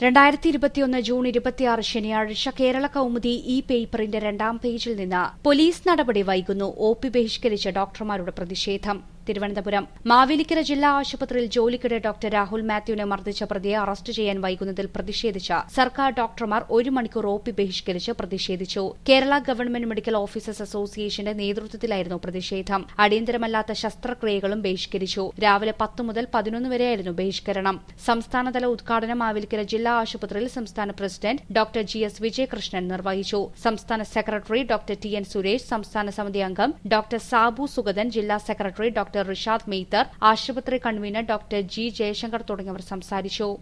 രണ്ടായിരത്തി ഇരുപത്തിയൊന്ന് ജൂൺ ഇരുപത്തിയാറ് ശനിയാഴ്ച കേരള കൌമുദി ഈ പേപ്പറിന്റെ രണ്ടാം പേജിൽ നിന്ന് പോലീസ് നടപടി വൈകുന്നു ഒ പി ബഹിഷ്കരിച്ച ഡോക്ടർമാരുടെ പ്രതിഷേധം തിരുവനന്തപുരം മാവേലിക്കര ജില്ലാ ആശുപത്രിയിൽ ജോലിക്കിടെ ഡോക്ടർ രാഹുൽ മാത്യുവിനെ മർദ്ദിച്ച പ്രതിയെ അറസ്റ്റ് ചെയ്യാൻ വൈകുന്നതിൽ പ്രതിഷേധിച്ച് സർക്കാർ ഡോക്ടർമാർ ഒരു മണിക്കൂർ ഒ പി ബഹിഷ്കരിച്ച് പ്രതിഷേധിച്ചു കേരള ഗവൺമെന്റ് മെഡിക്കൽ ഓഫീസേഴ്സ് അസോസിയേഷന്റെ നേതൃത്വത്തിലായിരുന്നു പ്രതിഷേധം അടിയന്തരമല്ലാത്ത ശസ്ത്രക്രിയകളും ബഹിഷ്കരിച്ചു രാവിലെ പത്ത് മുതൽ പതിനൊന്ന് വരെയായിരുന്നു ബഹിഷ്കരണം സംസ്ഥാനതല ഉദ്ഘാടനം മാവേലിക്കര ജില്ലാ ആശുപത്രിയിൽ സംസ്ഥാന president doctor G S Vijayakrishnan നിർവഹിച്ചു സംസ്ഥാന secretary doctor T N Suresh സംസ്ഥാന സമിതി അംഗം ഡോക്ടർ സാബു സുഗതൻ ജില്ലാ സെക്രട്ടറി ഡോക്ടർ റിഷാദ് മെയ്ത്തർ ആശുപത്രി കൺവീനർ ഡോക്ടർ ജി ജയശങ്കർ തുടങ്ങിയവർ സംസാരിച്ചു